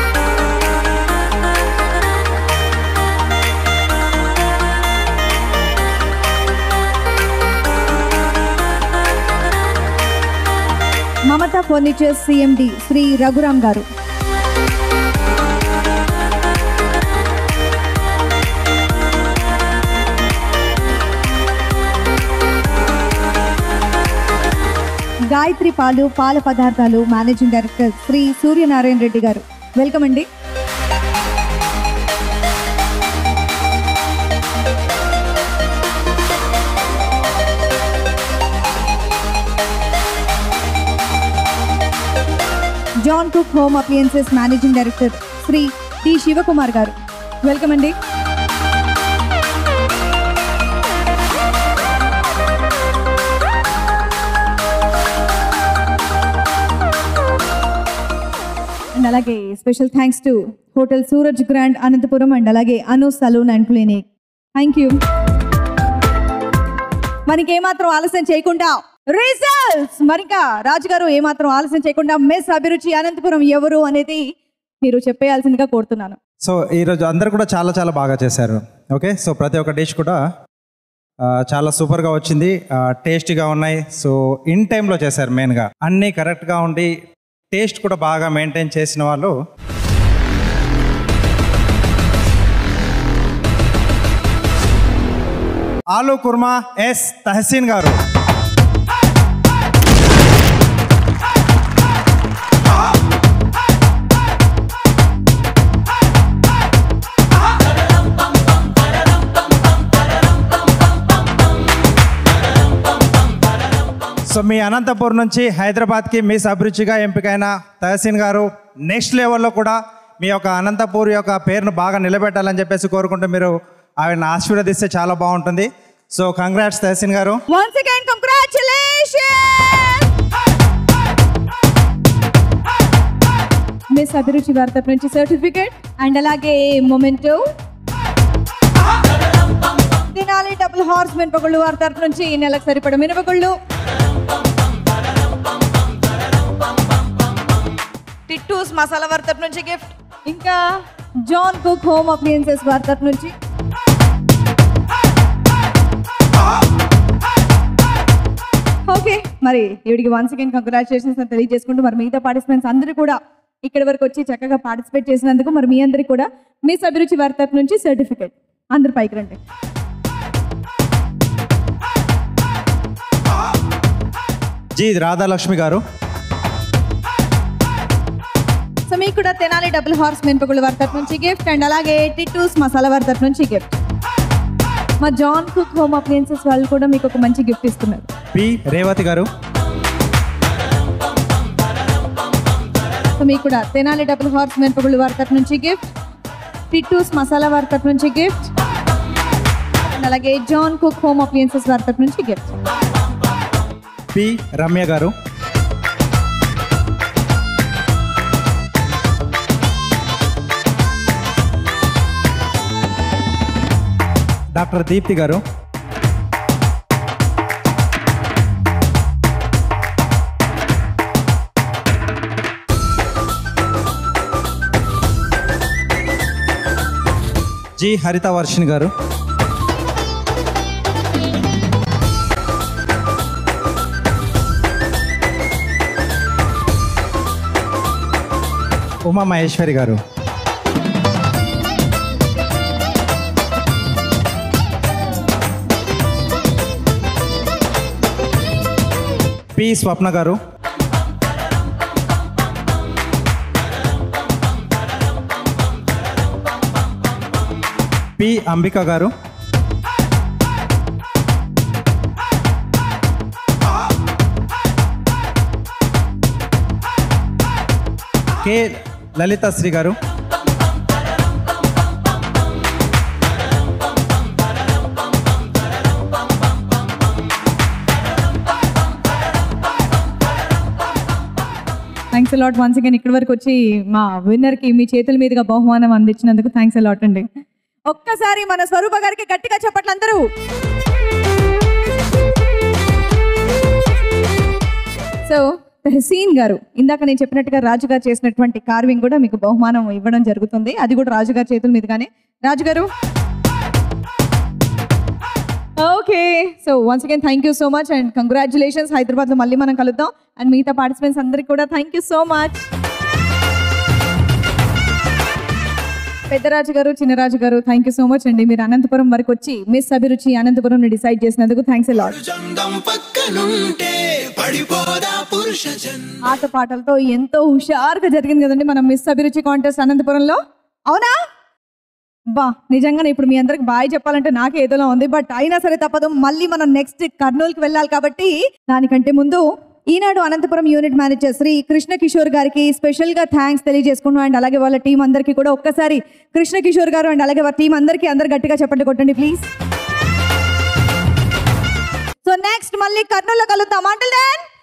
మమతా ఫర్నిచర్స్ సిఎండి శ్రీ రఘురామ్ గారు గాయత్రి పాలు పాల పదార్థాలు మేనేజింగ్ డైరెక్టర్ శ్రీ సూర్యనారాయణ రెడ్డి గారు వెల్కమ్ అండి John cook home appliances managing director Shri T Sivakumar గారు వెల్కమ్ అండి అండ్ అలాగే special thanks to hotel Suraj grand Anantapuram and అలాగే Anu saloon and clinic thank you మనకి ఏమాత్రం ఆలస్యం చేయకుండా రిజల్ట్స్ మరికా రాజుగారు ఏమాత్రం ఆలస్యం చేయకుండా మిస్ అభిరుచి అనంతపురం ఎవరు అనేది మీరు చెప్పేయాల్సిందిగా కోరుతున్నాను సో ఈరోజు అందరు కూడా చాలా చాలా బాగా చేశారు ఓకే సో ప్రతి ఒక్క డిష్ కూడా ఆ, చాలా సూపర్గా వచ్చింది ఆ, టేస్టీగా ఉన్నాయి సో ఇన్ టైంలో చేశారు మెయిన్గా అన్నీ కరెక్ట్గా ఉండి టేస్ట్ కూడా బాగా మెయింటైన్ చేసిన వాళ్ళు ఆలు కుర్మా ఎస్ తహసీన్ గారు సో మీ అనంతపూర్ నుంచి హైదరాబాద్కి మిస్ అభిరుచిగా ఎంపికైన తహసీన్ గారు నెక్స్ట్ లెవెల్లో కూడా మీ యొక్క అనంతపూర్ యొక్క పేరును బాగా నిలబెట్టాలని చెప్పేసి కోరుకుంటూ మీరు ఆయన ఆశీర్వదిస్తే చాలా బాగుంటుంది సో కంగ్రాట్స్ తహసీన్ గారు వన్స్ అగైన్ కంగ్రాచులేషన్ మిస్ అభిరుచి వారి తరపు నుంచి సర్టిఫికేట్ అండ్ అలాగే మొమెంటో తినాలి డబుల్ హార్స్ మినపగుళ్ళు వారి తరపు నుంచి ఈ నెలకు సరిపడ మినపగుళ్ళు టిట్టూస్ మసాలా వారి తరపు నుంచి గిఫ్ట్ ఇంకా జాన్ కుక్ హోమ్ అప్లియన్సెస్ వారి తరపు నుంచి ఓకే మరి ఈవిడికి వన్స్ అగైన్ కంగ్రాచులేషన్స్ అని తెలియజేసుకుంటూ మరి మిగతా పార్టిసిపెంట్స్ అందరూ కూడా ఇక్కడి వరకు వచ్చి చక్కగా పార్టిసిపేట్ చేసినందుకు మరి మీ అందరికి కూడా మిస్ అభిరుచి వారి తరపు నుంచి సర్టిఫికేట్ అందరు పైకి రండి జీ రాధాలక్ష్మి గారు సో మీకు కూడా తెనాలి డబుల్ హార్స్ మినపగుళ్ళు వారి తరపు నుంచి గిఫ్ట్ అండ్ అలాగే టిట్టూస్ మసాలా వారి తరపు నుంచి గిఫ్ట్ మా జాన్ కుక్ హోమ్ అప్లియన్సెస్ వాళ్ళు కూడా మీకు ఒక మంచి గిఫ్ట్ ఇస్తున్నారు పి రేవతి గారు సో మీకు కూడా తెనాలి డబుల్ హార్స్ మినపగుళ్ళు వారి తరపు నుంచి గిఫ్ట్ టిట్టూస్ మసాలా వారి తరపు నుంచి గిఫ్ట్ అండ్ అలాగే జాన్ కుక్ హోమ్ అప్లియన్సెస్ వారి తరపు నుంచి గిఫ్ట్ పి రమ్య గారు డాక్టర్ దీప్తి గారు జి హరిత వర్షిణి గారు ఉమా మహేశ్వరి గారు పి స్వప్న గారు పి అంబిక గారు కె లలితాశ్రీ గారు థ్యాంక్స్ అలాట్ వన్స్ అగైన్ ఇక్కడి వరకు వచ్చి మా విన్నర్కి మీ చేతుల మీదుగా బహుమానం అందించినందుకు థ్యాంక్స్ అలాట్ అండి ఒక్కసారి మన స్వరూప గారికి గట్టిగా చెప్పట్లు అందరూ సో తహసీన్ గారు ఇందాక నేను చెప్పినట్టుగా రాజుగారు చేసినటువంటి కార్వింగ్ కూడా మీకు బహుమానం ఇవ్వడం జరుగుతుంది అది కూడా రాజుగారి చేతుల మీదుగానే రాజుగారు okay so once again thank you so much and congratulations హైదరాబాద్లో మళ్ళీ మనం కలుద్దాం అండ్ మిగతా పార్టిసిపెంట్స్ అందరికి కూడా thank you so much Peddaraju గారు చిన్నరాజు గారు థ్యాంక్ యూ సో మచ్ అండి మీరు అనంతపురం వరకు వచ్చి మిస్ అభిరుచి అనంతపురం డిసైడ్ చేసినందుకు థ్యాంక్స్ లాట్ ఆట పాటలతో ఎంతో హుషారుగా జరిగింది కదండి మనం మిస్ అభిరుచి కాంటెస్ట్ అనంతపురంలో అవునా బా నిజంగానే ఇప్పుడు మీ అందరికి బాయ్ చెప్పాలంటే నాకే ఏదోలా ఉంది బట్ అయినా సరే తప్పదు మళ్ళీ మనం నెక్స్ట్ కర్నూలుకి వెళ్ళాలి కాబట్టి దానికంటే ముందు ఈనాడు అనంతపురం యూనిట్ మేనేజర్ శ్రీ కృష్ణ కిషోర్ గారికి స్పెషల్ గా థ్యాంక్స్ తెలియజేసుకున్నాం అండ్ అలాగే వాళ్ళ టీం అందరికీ కూడా ఒక్కసారి కృష్ణ కిషోర్ గారు అండ్ అలాగే వాళ్ళ టీం అందరికీ అందరు గట్టిగా చెప్పండి కొట్టండి ప్లీజ్ సో నెక్స్ట్ మళ్ళీ కర్నూలులో కలుద్దాం అంటే